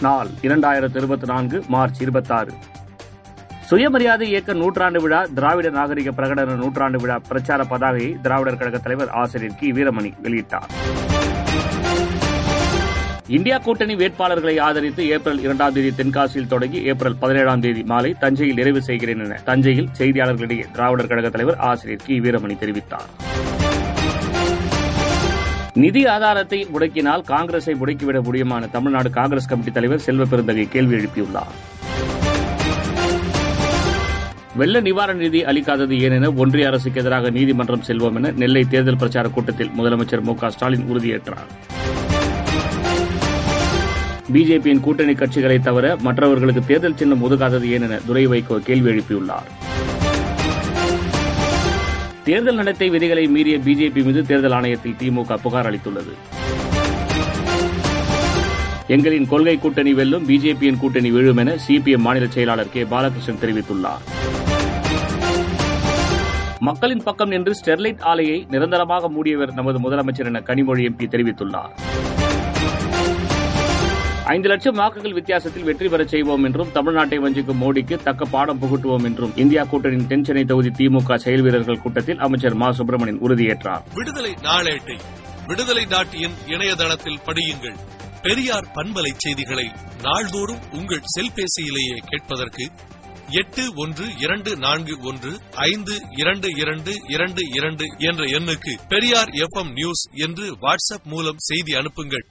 நாள் இரண்டாயிரத்து இருபத்தி நான்கு மார்ச் இருபத்தாறு சுயமரியாதை இயக்க நூற்றாண்டு விழா திராவிட நாகரிக பிரகடன நூற்றாண்டு விழா பிரச்சார பதாகையை திராவிடர் கழக தலைவர் ஆசிரியர் கி வீரமணி வெளியிட்டார் இந்தியா கூட்டணி வேட்பாளர்களை ஆதரித்து ஏப்ரல் இரண்டாம் தேதி தென்காசியில் தொடங்கி ஏப்ரல் பதினேழாம் தேதி மாலை தஞ்சையில் நிறைவு செய்கிறேன் என தஞ்சையில் செய்தியாளர்களிடையே திராவிடர் கழக தலைவர் ஆசிரியர் கி வீரமணி தெரிவித்தார் நிதி ஆதாரத்தை முடக்கினால் காங்கிரஸை முடக்கிவிட முடியுமான தமிழ்நாடு காங்கிரஸ் கமிட்டி தலைவர் செல்வ பெருந்தகை கேள்வி எழுப்பியுள்ளார் வெள்ள நிவாரண நிதி அளிக்காதது ஏனென ஒன்றிய அரசுக்கு எதிராக நீதிமன்றம் செல்வோம் என நெல்லை தேர்தல் பிரச்சார கூட்டத்தில் முதலமைச்சர் மு க ஸ்டாலின் உறுதியேற்றார் பிஜேபியின் கூட்டணி கட்சிகளை தவிர மற்றவர்களுக்கு தேர்தல் சின்னம் ஒதுக்காதது ஏனென துரை வைகோ கேள்வி எழுப்பியுள்ளார் தேர்தல் நடத்தை விதிகளை மீறிய பிஜேபி மீது தேர்தல் ஆணையத்தில் திமுக புகார் அளித்துள்ளது எங்களின் கொள்கை கூட்டணி வெல்லும் பிஜேபியின் கூட்டணி விழும் என சிபிஎம் மாநில செயலாளர் கே பாலகிருஷ்ணன் தெரிவித்துள்ளார் மக்களின் பக்கம் நின்று ஸ்டெர்லைட் ஆலையை நிரந்தரமாக மூடியவர் நமது முதலமைச்சர் என கனிமொழி எம்பி தெரிவித்துள்ளார் ஐந்து லட்சம் வாக்குகள் வித்தியாசத்தில் வெற்றி பெறச் செய்வோம் என்றும் தமிழ்நாட்டை வஞ்சிக்கும் மோடிக்கு தக்க பாடம் புகட்டுவோம் என்றும் இந்தியா கூட்டணியின் தென்சென்னை தொகுதி திமுக செயல் வீரர்கள் கூட்டத்தில் அமைச்சர் மா சுப்பிரமணியன் உறுதியேற்றார் விடுதலை நாளேட்டை விடுதலை டாட் இன் இணையதளத்தில் படியுங்கள் பெரியார் பண்பலை செய்திகளை நாள்தோறும் உங்கள் செல்பேசியிலேயே கேட்பதற்கு எட்டு ஒன்று இரண்டு நான்கு ஒன்று ஐந்து இரண்டு இரண்டு இரண்டு இரண்டு என்ற எண்ணுக்கு பெரியார் எஃப் நியூஸ் என்று வாட்ஸ்அப் மூலம் செய்தி அனுப்புங்கள்